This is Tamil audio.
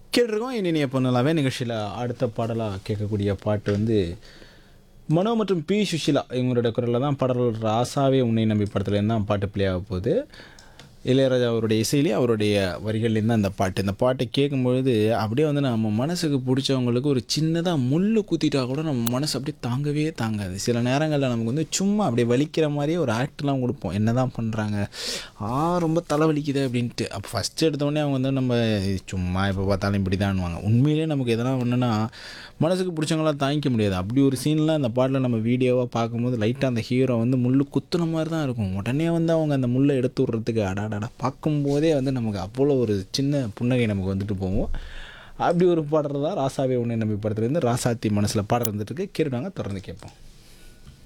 கேட்டிருக்கோம் இனி நீ பொண்ணலாவே நிகழ்ச்சியில் அடுத்த பாடலாக கேட்கக்கூடிய பாட்டு வந்து மனோ மற்றும் பி சுஷிலா இவங்களோட குரலில் தான் பாடல் ராசாவே உன்னை நம்பி படத்துலேருந்து தான் பாட்டு பிளே ஆக போகுது இளையராஜா அவருடைய இசையிலே அவருடைய வரிகள்லேருந்து அந்த பாட்டு இந்த பாட்டை கேட்கும்பொழுது அப்படியே வந்து நம்ம மனசுக்கு பிடிச்சவங்களுக்கு ஒரு சின்னதாக முள் குத்திட்டா கூட நம்ம மனசு அப்படியே தாங்கவே தாங்காது சில நேரங்களில் நமக்கு வந்து சும்மா அப்படியே வலிக்கிற மாதிரியே ஒரு ஆக்ட்லாம் கொடுப்போம் என்ன தான் பண்ணுறாங்க ஆ ரொம்ப தலைவலிக்குது அப்படின்ட்டு அப்போ ஃபஸ்ட்டு எடுத்தோடனே அவங்க வந்து நம்ம சும்மா இப்போ பார்த்தாலும் இப்படி தான்வாங்க உண்மையிலேயே நமக்கு எதனா ஒன்றுனா மனசுக்கு பிடிச்சவங்களாம் தாங்கிக்க முடியாது அப்படி ஒரு சீன்லாம் அந்த பாட்டில் நம்ம வீடியோவாக பார்க்கும்போது லைட்டாக அந்த ஹீரோ வந்து முள் குத்துன மாதிரி தான் இருக்கும் உடனே வந்து அவங்க அந்த முள்ளை எடுத்து விட்றதுக்கு அடாடாடா பார்க்கும்போதே வந்து நமக்கு அவ்வளோ ஒரு சின்ன புன்னகை நமக்கு வந்துட்டு போவோம் அப்படி ஒரு பாடுறது தான் ராசாவே ஒன்று நம்பி படத்துலேருந்து ராசாத்தி மனசில் பாடுறது வந்துட்டு இருக்கு கேட்டுட்டாங்க தொடர்ந்து கேட்போம்